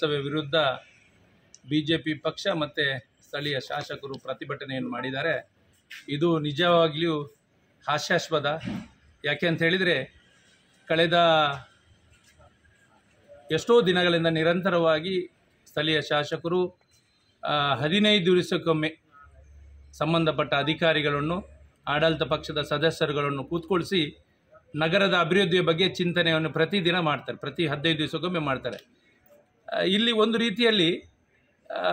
ನಗರಸಭೆ ವಿರುದ್ಧ B J P ಪಕ್ಷ ಮತ್ತು ಸ್ಥಳೀಯ ಶಾಸಕರು ಪ್ರತಿಭಟನೆಯನ್ನು ಮಾಡಿದ್ದಾರೆ ಇದು ನಿಜವಾಗ್ಲಿಯೂ ಹಾಸ್ಯಾಸ್ಪದ ಯಾಕೆ ಅಂತ ಹೇಳಿದರೆ ಕಳೆದ ಎಷ್ಟೋ ದಿನಗಳಿಂದ ನಿರಂತರವಾಗಿ ಸ್ಥಳೀಯ ಶಾಸಕರು ಆ, ಹದಿನೈದು ದಿವಸಕ್ಕೊಮ್ಮೆ ಸಂಬಂಧಪಟ್ಟ ಅಧಿಕಾರಿಗಳನ್ನು ಆಡಳಿತ ಪಕ್ಷದ ಸದಸ್ಯರುಗಳನ್ನು ಕೂತ್ಕೊಳಿಸಿ ನಗರದ ಅಭಿವೃದ್ಧಿಯ ಬಗ್ಗೆ ಚಿಂತನೆಯನ್ನು ಪ್ರತಿದಿನ ಮಾಡ್ತಾರೆ ಪ್ರತಿ ಹದಿನೈದು ದಿವಸಕ್ಕೊಮ್ಮೆ ಮಾಡ್ತಾರೆ ಆ, ಇಲ್ಲಿ ಒಂದು ರೀತಿಯಲ್ಲಿ ಆ,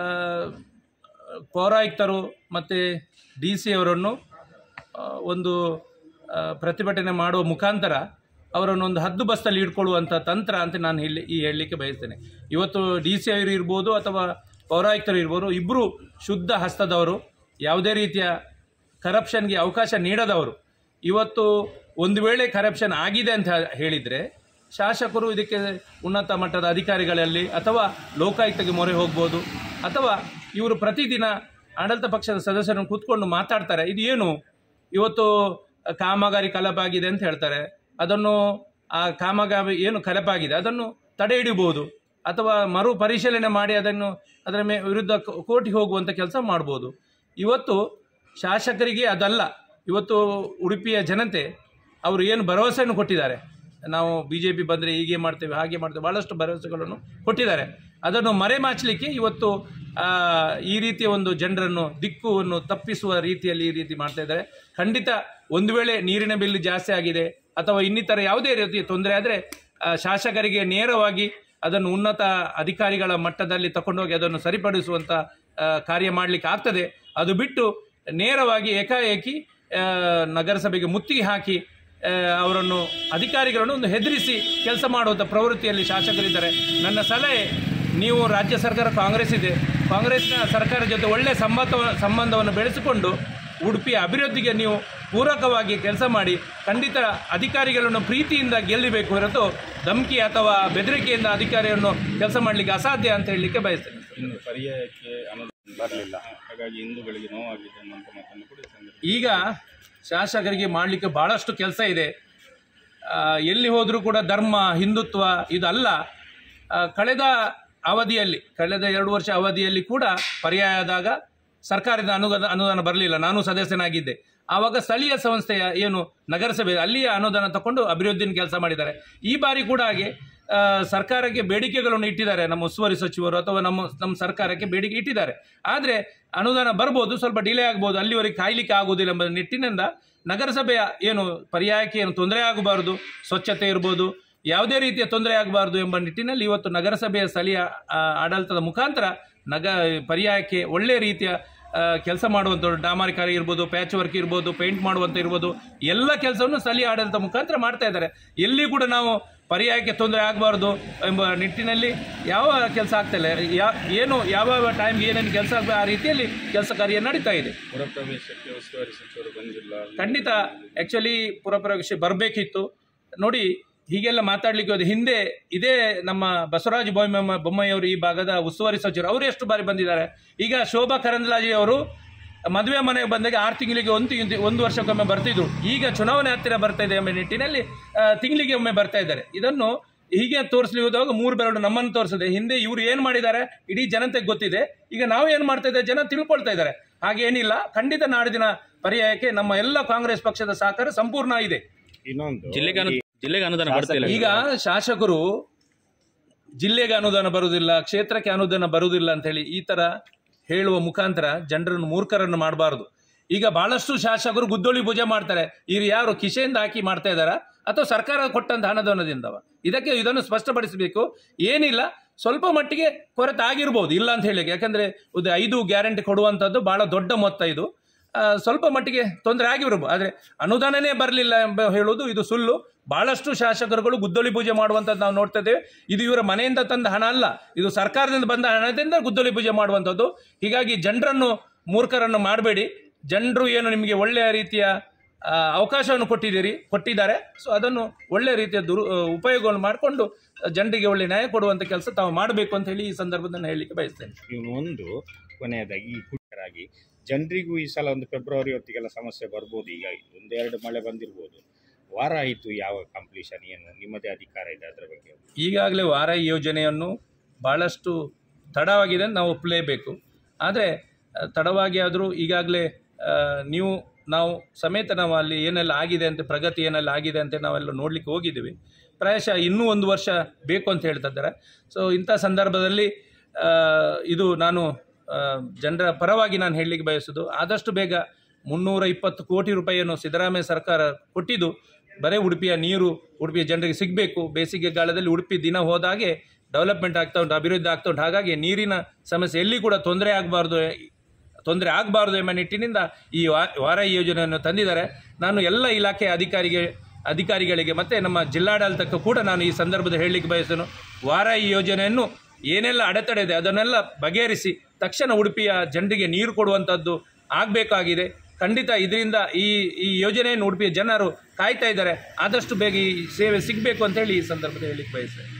ಪೌರಾಯುಕ್ತರು ಮತ್ತು ಡಿ ಸಿ ಅವರನ್ನು ಆ, ಒಂದು ಆ, ಪ್ರತಿಭಟನೆ ಮಾಡುವ ಮುಖಾಂತರ ಅವರನ್ನು ಒಂದು ಹದ್ದು ಬಸ್ತಲ್ಲಿ ಇಟ್ಕೊಳ್ಳುವಂಥ ತಂತ್ರ ಅಂತ ನಾನು ಹೇಳಿ ಈ ಹೇಳಲಿಕ್ಕೆ ಬಯಸ್ತೇನೆ ಇವತ್ತು ಡಿ ಸಿ ಅವರು ಇರ್ಬೋದು ಅಥವಾ ಪೌರಾಯುಕ್ತರು ಇರ್ಬೋದು ಇಬ್ಬರು ಶುದ್ಧ ಹಸ್ತದವರು ಯಾವುದೇ ರೀತಿಯ ಕರಪ್ಷನ್ಗೆ ಅವಕಾಶ ನೀಡದವರು ಇವತ್ತು ಒಂದು ವೇಳೆ ಕರಪ್ಷನ್ ಆಗಿದೆ ಅಂತ ಹೇಳಿದರೆ ಶಾಸಕರು ಇದಕ್ಕೆ ಉನ್ನತ ಮಟ್ಟದ ಅಧಿಕಾರಿಗಳಲ್ಲಿ ಅಥವಾ ಲೋಕಾಯುಕ್ತಗೆ ಮೊರೆ ಹೋಗ್ಬೋದು ಅಥವಾ ಇವರು ಪ್ರತಿದಿನ ಆಡಳಿತ ಪಕ್ಷದ ಸದಸ್ಯರನ್ನು ಕೂತ್ಕೊಂಡು ಮಾತಾಡ್ತಾರೆ ಇದು ಏನು ಇವತ್ತು ಕಾಮಗಾರಿ ಕಲಪಾಗಿದೆ ಅಂತ ಹೇಳ್ತಾರೆ ಅದನ್ನು ಆ ಕಾಮಗಾರಿ ಏನು ಕಲಪಾಗಿದೆ ಅದನ್ನು ತಡೆ ಹಿಡಿಬೋದು ಅಥವಾ ಮರು ಪರಿಶೀಲನೆ ಮಾಡಿ ಅದನ್ನು ಅದರ ಮೇ ವಿರುದ್ಧ ಕೋ- ಕೋರ್ಟಿಗೆ ಹೋಗುವಂಥ ಕೆಲಸ ಮಾಡ್ಬೋದು ಇವತ್ತು ಶಾಸಕರಿಗೆ ಅದಲ್ಲ ಇವತ್ತು ಉಡುಪಿಯ ಜನತೆ ಅವರು ಏನು ಭರವಸೆಯನ್ನು ಕೊಟ್ಟಿದ್ದಾರೆ ನಾವು ಬಿ ಜೆ ಪಿ ಬಂದರೆ ಹೀಗೆ ಮಾಡ್ತೇವೆ ಹಾಗೆ ಮಾಡ್ತೇವೆ ಭಾಳಷ್ಟು ಭರವಸೆಗಳನ್ನು ಕೊಟ್ಟಿದ್ದಾರೆ ಅದನ್ನು ಮರೆಮಾಚಲಿಕ್ಕೆ ಇವತ್ತು ಆ, ಈ ರೀತಿಯ ಒಂದು ಜನರನ್ನು ದಿಕ್ಕುವನ್ನು ತಪ್ಪಿಸುವ ರೀತಿಯಲ್ಲಿ ಈ ರೀತಿ ಮಾಡ್ತಾ ಇದ್ದಾರೆ ಖಂಡಿತ ಒಂದು ವೇಳೆ ನೀರಿನ ಬಿಲ್ ಜಾಸ್ತಿ ಆಗಿದೆ ಅಥವಾ ಇನ್ನಿತರ ಯಾವುದೇ ರೀತಿಯ ತೊಂದರೆ ಆದರೆ ಶಾಸಕರಿಗೆ ನೇರವಾಗಿ ಅದನ್ನು ಉನ್ನತ ಅಧಿಕಾರಿಗಳ ಮಟ್ಟದಲ್ಲಿ ತಗೊಂಡೋಗಿ ಅದನ್ನು ಸರಿಪಡಿಸುವಂಥ ಆ, ಕಾರ್ಯ ಮಾಡಲಿಕ್ಕೆ ಆಗ್ತದೆ ಅದು ಬಿಟ್ಟು ನೇರವಾಗಿ ಏಕಾಏಕಿ ಆ, ನಗರಸಭೆಗೆ ಮುತ್ತಿಗೆ ಹಾಕಿ ಆ, ಅವರನ್ನು ಅಧಿಕಾರಿಗಳನ್ನು ಒಂದು ಹೆದರಿಸಿ ಕೆಲಸ ಮಾಡುವಂಥ ಪ್ರವೃತ್ತಿಯಲ್ಲಿ ಶಾಸಕರಿದ್ದಾರೆ ನನ್ನ ಸಲಹೆ ನೀವು ರಾಜ್ಯ ಸರ್ಕಾರ ಕಾಂಗ್ರೆಸ್ ಇದೆ ಕಾಂಗ್ರೆಸ್ನ ಸರ್ಕಾರ ಜೊತೆ ಒಳ್ಳೆಯ ಸಂಬಂಧ ಸಂಬಂಧವನ್ನು ಬೆಳೆಸಿಕೊಂಡು ಉಡುಪಿಯ ಅಭಿವೃದ್ಧಿಗೆ ನೀವು ಪೂರಕವಾಗಿ ಕೆಲಸ ಮಾಡಿ ಖಂಡಿತ ಅಧಿಕಾರಿಗಳನ್ನು ಪ್ರೀತಿಯಿಂದ ಗೆಲ್ಲಬೇಕು ಹೊರತು ಧಮಕಿ ಅಥವಾ ಬೆದರಿಕೆಯಿಂದ ಅಧಿಕಾರಿಯನ್ನು ಕೆಲಸ ಮಾಡಲಿಕ್ಕೆ ಅಸಾಧ್ಯ ಅಂತ ಹೇಳಲಿಕ್ಕೆ ಬಯಸ್ತೇನೆ ಇನ್ನು ಪರ್ಯಾಯಕ್ಕೆ ಅನುದಾನ ಬರಲಿಲ್ಲ ಹಾಗಾಗಿ ಹಿಂದೂಗಳಿಗೆ ನೋವಾಗಿದೆ ಅನ್ನುವಂಥ ಮಾತನ್ನು ಕೂಡ ಈ ಸಂದರ್ಭದಲ್ಲಿ ಈಗ ಶಾಸಕರಿಗೆ ಮಾಡಲಿಕ್ಕೆ ಭಾಳಷ್ಟು ಕೆಲಸ ಇದೆ ಆ, ಎಲ್ಲಿ ಹೋದರೂ ಕೂಡ ಧರ್ಮ ಹಿಂದುತ್ವ ಇದಲ್ಲ ಆ, ಕಳೆದ ಅವಧಿಯಲ್ಲಿ ಕಳೆದ ಎರಡು ವರ್ಷ ಅವಧಿಯಲ್ಲಿ ಕೂಡ ಪರ್ಯಾಯ ಆದಾಗ ಸರ್ಕಾರದ ಅನುದಾನ ಅನುದಾನ ಬರಲಿಲ್ಲ ನಾನು ಸದಸ್ಯನಾಗಿದ್ದೆ ಆವಾಗ ಸ್ಥಳೀಯ ಸಂಸ್ಥೆಯ ಏನು ನಗರಸಭೆ ಅಲ್ಲಿಯ ಅನುದಾನ ತಗೊಂಡು ಅಭಿವೃದ್ಧಿನ ಕೆಲಸ ಮಾಡಿದ್ದಾರೆ ಈ ಬಾರಿ ಕೂಡ ಹಾಗೆ ಆ, ಸರ್ಕಾರಕ್ಕೆ ಬೇಡಿಕೆಗಳನ್ನು ಇಟ್ಟಿದ್ದಾರೆ ನಮ್ಮ ಉಸ್ತುವಾರಿ ಸಚಿವರು ಅಥವಾ ನಮ್ಮ ನಮ್ಮ ಸರ್ಕಾರಕ್ಕೆ ಬೇಡಿಕೆ ಇಟ್ಟಿದ್ದಾರೆ ಆದರೆ ಅನುದಾನ ಬರ್ಬೋದು ಸ್ವಲ್ಪ ಡಿಲೇ ಆಗ್ಬೋದು ಅಲ್ಲಿವರೆಗೆ ಕಾಯ್ಲಿಕ್ಕೆ ಆಗುವುದಿಲ್ಲ ಎಂಬ ನಿಟ್ಟಿನಿಂದ ನಗರಸಭೆಯ ಏನು ಪರ್ಯಾಯಕ್ಕೆ ಏನು ತೊಂದರೆ ಆಗಬಾರದು ಸ್ವಚ್ಛತೆ ಇರ್ಬೋದು ಯಾವುದೇ ರೀತಿಯ ತೊಂದರೆ ಆಗಬಾರದು ಎಂಬ ನಿಟ್ಟಿನಲ್ಲಿ ಇವತ್ತು ನಗರಸಭೆಯ ಸ್ಥಳೀಯ ಆ, ಆಡಳಿತದ ಮುಖಾಂತರ ನಗ ಪರ್ಯಾಯಕ್ಕೆ ಒಳ್ಳೆಯ ರೀತಿಯ ಕೆಲಸ ಮಾಡುವಂಥದ್ದು ಡಾಮರಿಕಾರಿ ಇರ್ಬೋದು ಪ್ಯಾಚ್ ವರ್ಕ್ ಇರ್ಬೋದು ಪೇಂಟ್ ಮಾಡುವಂಥ ಇರ್ಬೋದು ಎಲ್ಲ ಕೆಲಸವನ್ನು ಸ್ಥಳೀಯ ಆಡಳಿತ ಮುಖಾಂತರ ಮಾಡ್ತಾ ಇದ್ದಾರೆ ಎಲ್ಲಿ ಕೂಡ ನಾವು ಪರ್ಯಾಯಕ್ಕೆ ತೊಂದರೆ ಆಗಬಾರ್ದು ಎಂಬ ನಿಟ್ಟಿನಲ್ಲಿ ಯಾವ ಕೆಲಸ ಆಗ್ತಾ ಇಲ್ಲ ಯಾ ಏನು ಯಾವ ಟೈಮ್ಗೆ ಏನೇನು ಕೆಲಸ ಆಗಬೇಕು ಆ ರೀತಿಯಲ್ಲಿ ಕೆಲಸ ಕಾರ್ಯ ನಡೀತಾ ಇದೆ ಪುರಪ್ರವೇಶಕ್ಕೆ ಉಸ್ತುವಾರಿ ಸಚಿವರು ಬಂದಿಲ್ಲ ಖಂಡಿತ ಆ್ಯಕ್ಚುಲಿ ಪುರಪ್ರವೇಶ ಬರಬೇಕಿತ್ತು ನೋಡಿ ಹೀಗೆಲ್ಲ ಮಾತಾಡ್ಲಿಕ್ಕೆ ಹೋದ ಹಿಂದೆ ಇದೇ ನಮ್ಮ ಬಸವರಾಜ ಬೊಮ್ಮ ಬೊಮ್ಮಾಯಿಯವರು ಈ ಭಾಗದ ಉಸ್ತುವಾರಿ ಸಚಿವರು ಅವರು ಎಷ್ಟು ಬಾರಿ ಬಂದಿದ್ದಾರೆ ಈಗ ಶೋಭಾ ಕರಂದ್ಲಾಜೆ ಅವರು ಮದುವೆ ಮನೆಗೆ ಬಂದಾಗ ಆರು ತಿಂಗಳಿಗೆ ಒಂದು ತಿಂಗ್- ಒಂದು ವರ್ಷಕ್ಕೊಮ್ಮೆ ಬರ್ತಿದ್ರು ಈಗ ಚುನಾವಣೆ ಹತ್ತಿರ ಬರ್ತಾ ಇದೆ ಎಂಬ ನಿಟ್ಟಿನಲ್ಲಿ ಆ, ತಿಂಗಳಿಗೆ ಒಮ್ಮೆ ಬರ್ತಾ ಇದ್ದಾರೆ ಇದನ್ನು ಹೀಗೆ ತೋರಿಸ್ಲಿ ಹೋದಾಗ ಮೂರು ಬೆರಳು ನಮ್ಮನ್ನು ತೋರಿಸಿದೆ ಹಿಂದೆ ಇವರು ಏನು ಮಾಡಿದ್ದಾರೆ ಇಡೀ ಜನತೆಗೆ ಗೊತ್ತಿದೆ ಈಗ ನಾವು ಏನು ಮಾಡ್ತಾ ಇದ್ದೇವೆ ಜನ ತಿಳ್ಕೊಳ್ತಾ ಇದ್ದಾರೆ ಹಾಗೇನಿಲ್ಲ ಖಂಡಿತ ನಾಡಿನ ಪರ್ಯಾಯಕ್ಕೆ ನಮ್ಮ ಎಲ್ಲ ಕಾಂಗ್ರೆಸ್ ಪಕ್ಷದ ಸಹಕಾರ ಸಂಪೂರ್ಣ ಇದೆ ಇನ್ನೊಂದು ಜಿಲ್ಲೆಗೆ ಅನು ಜಿಲ್ಲೆಗೆ ಅನುದಾನ ಬರ್ತಿಲ್ಲ ಈಗ ಶಾಸಕರು ಜಿಲ್ಲೆಗೆ ಅನುದಾನ ಬರುವುದಿಲ್ಲ ಕ್ಷೇತ್ರಕ್ಕೆ ಅನುದಾನ ಬರುವುದಿಲ್ಲ ಅಂತ ಹೇಳಿ ಈ ತರ ಹೇಳುವ ಮುಖಾಂತರ ಜನರನ್ನು ಮೂರ್ಖರನ್ನು ಮಾಡಬಾರದು ಈಗ ಬಹಳಷ್ಟು ಶಾಸಕರು ಗುದ್ದೋಳಿ ಪೂಜೆ ಮಾಡ್ತಾರೆ ಇವ್ರು ಯಾರು ಕಿಶೆಯಿಂದ ಹಾಕಿ ಮಾಡ್ತಾ ಇದ್ದಾರಾ ಅಥವಾ ಸರ್ಕಾರ ಕೊಟ್ಟಂತ ಹಣದನದಿಂದವ ಇದಕ್ಕೆ ಇದನ್ನು ಸ್ಪಷ್ಟಪಡಿಸಬೇಕು ಏನಿಲ್ಲ ಸ್ವಲ್ಪ ಮಟ್ಟಿಗೆ ಕೊರತೆ ಆಗಿರ್ಬೋದು ಇಲ್ಲ ಅಂತ ಹೇಳಿ ಯಾಕಂದ್ರೆ ಇದು ಐದು ಗ್ಯಾರಂಟಿ ಕೊಡುವಂಥದ್ದು ಬಹಳ ದೊಡ್ಡ ಮೊತ್ತ ಇದು ಆ, ಸ್ವಲ್ಪ ಮಟ್ಟಿಗೆ ತೊಂದರೆ ಆಗಿರ್ಬೋದು ಆದರೆ ಅನುದಾನನೇ ಬರಲಿಲ್ಲ ಎಂಬ ಹೇಳುವುದು ಇದು ಸುಳ್ಳು ಬಹಳಷ್ಟು ಶಾಸಕರುಗಳು ಗುದ್ದಲಿ ಪೂಜೆ ಮಾಡುವಂಥದ್ದು ನಾವು ನೋಡ್ತಾ ಇದ್ದೇವೆ ಇದು ಇವರ ಮನೆಯಿಂದ ತಂದ ಹಣ ಅಲ್ಲ ಇದು ಸರ್ಕಾರದಿಂದ ಬಂದ ಹಣದಿಂದ ಗುದ್ದಲಿ ಪೂಜೆ ಮಾಡುವಂಥದ್ದು ಹೀಗಾಗಿ ಜನರನ್ನು ಮೂರ್ಖರನ್ನು ಮಾಡಬೇಡಿ ಜನರು ಏನು ನಿಮಗೆ ಒಳ್ಳೆಯ ರೀತಿಯ ಆ, ಅವಕಾಶವನ್ನು ಕೊಟ್ಟಿದ್ದೀರಿ ಕೊಟ್ಟಿದ್ದಾರೆ ಸೊ ಅದನ್ನು ಒಳ್ಳೆಯ ರೀತಿಯ ದುರು ಆ, ಉಪಯೋಗವನ್ನು ಮಾಡಿಕೊಂಡು ಜನರಿಗೆ ಒಳ್ಳೆ ನ್ಯಾಯ ಕೊಡುವಂಥ ಕೆಲಸ ತಾವು ಮಾಡಬೇಕು ಅಂತ ಹೇಳಿ ಈ ಸಂದರ್ಭದಲ್ಲಿ ಹೇಳಲಿಕ್ಕೆ ಬಯಸ್ತೇನೆ ಇನ್ನು ಒಂದು ಕೊನೆಯದಾಗಿ ಈ ಕುಟರಾಗಿ ಜನರಿಗೂ ಈ ಸಲ ಒಂದು ಫೆಬ್ರವರಿ ಹೊತ್ತಿಗೆಲ್ಲ ಸಮಸ್ಯೆ ಬರ್ಬೋದು ಈಗ ಒಂದೆರಡು ಮಳೆ ಬಂದಿರ್ಬೋದು ವಾರ ಆಯಿತು ಯಾವ ಕಂಪ್ಲೀಷನ್ ಏನು ನಿಮ್ಮದೇ ಅಧಿಕಾರ ಇದೆ ಅದರ ಬಗ್ಗೆ ಈಗಾಗಲೇ ವಾರ ಯೋಜನೆಯನ್ನು ಭಾಳಷ್ಟು ತಡವಾಗಿದೆ ಅಂತ ನಾವು ಒಪ್ಪಲೇಬೇಕು ಆದರೆ ಆ, ತಡವಾಗಿ ಆದರೂ ಈಗಾಗಲೇ ನೀವು ನಾವು ಸಮೇತ ನಾವು ಅಲ್ಲಿ ಏನೆಲ್ಲ ಆಗಿದೆ ಅಂತ ಪ್ರಗತಿ ಏನೆಲ್ಲ ಆಗಿದೆ ಅಂತ ನಾವೆಲ್ಲ ನೋಡಲಿಕ್ಕೆ ಹೋಗಿದ್ದೀವಿ ಪ್ರಾಯಶಃ ಇನ್ನೂ ಒಂದು ವರ್ಷ ಬೇಕು ಅಂತ ಹೇಳ್ತಾ ಇದ್ದಾರೆ ಸೊ ಇಂಥ ಸಂದರ್ಭದಲ್ಲಿ ಆ, ಇದು ನಾನು ಆ, ಜನರ ಪರವಾಗಿ ನಾನು ಹೇಳಲಿಕ್ಕೆ ಬಯಸೋದು ಆದಷ್ಟು ಬೇಗ ಮುನ್ನೂರ ಇಪ್ಪತ್ತು ಕೋಟಿ ರೂಪಾಯಿಯನ್ನು ಸಿದ್ದರಾಮಯ್ಯ ಸರ್ಕಾರ ಕೊಟ್ಟಿದ್ದು ಬರೀ ಉಡುಪಿಯ ನೀರು ಉಡುಪಿಯ ಜನರಿಗೆ ಸಿಗಬೇಕು ಬೇಸಿಗೆ ಕಾಲದಲ್ಲಿ ಉಡುಪಿ ದಿನ ಹೋದಾಗೆ ಡೆವಲಪ್ಮೆಂಟ್ ಆಗ್ತಾ ಉಂಟು ಅಭಿವೃದ್ಧಿ ಆಗ್ತಾ ಉಂಟು ಹಾಗಾಗಿ ನೀರಿನ ಸಮಸ್ಯೆ ಎಲ್ಲಿ ಕೂಡ ತೊಂದರೆ ಆಗಬಾರ್ದು ತೊಂದರೆ ಆಗಬಾರ್ದು ಎಂಬ ನಿಟ್ಟಿನಿಂದ ಈ ವಾ- ವಾರಾಯಿ ಯೋಜನೆಯನ್ನು ತಂದಿದ್ದಾರೆ ನಾನು ಎಲ್ಲ ಇಲಾಖೆ ಅಧಿಕಾರಿಗೆ ಅಧಿಕಾರಿಗಳಿಗೆ ಮತ್ತು ನಮ್ಮ ಜಿಲ್ಲಾಡಳಿತಕ್ಕೂ ಕೂಡ ನಾನು ಈ ಸಂದರ್ಭದಲ್ಲಿ ಹೇಳಲಿಕ್ಕೆ ಬಯಸ್ತೇನೆ ವಾರಾಯಿ ಯೋಜನೆಯನ್ನು ಏನೆಲ್ಲ ಅಡೆತಡೆ ಇದೆ ಅದನ್ನೆಲ್ಲ ಬಗೆಹರಿಸಿ ತಕ್ಷಣ ಉಡುಪಿಯ ಜನರಿಗೆ ನೀರು ಕೊಡುವಂಥದ್ದು ಆಗಬೇಕಾಗಿದೆ ಖಂಡಿತ ಇದರಿಂದ ಈ ಈ ಯೋಜನೆಯನ್ನು ಉಡುಪಿಯ ಜನರು ಕಾಯ್ತಾ ಇದ್ದಾರೆ ಆದಷ್ಟು ಬೇಗ ಈ ಸೇವೆ ಸಿಗಬೇಕು ಅಂತೇಳಿ ಈ ಸಂದರ್ಭದಲ್ಲಿ ಹೇಳಲಿಕ್ಕೆ ಬಯಸ್ತೇನೆ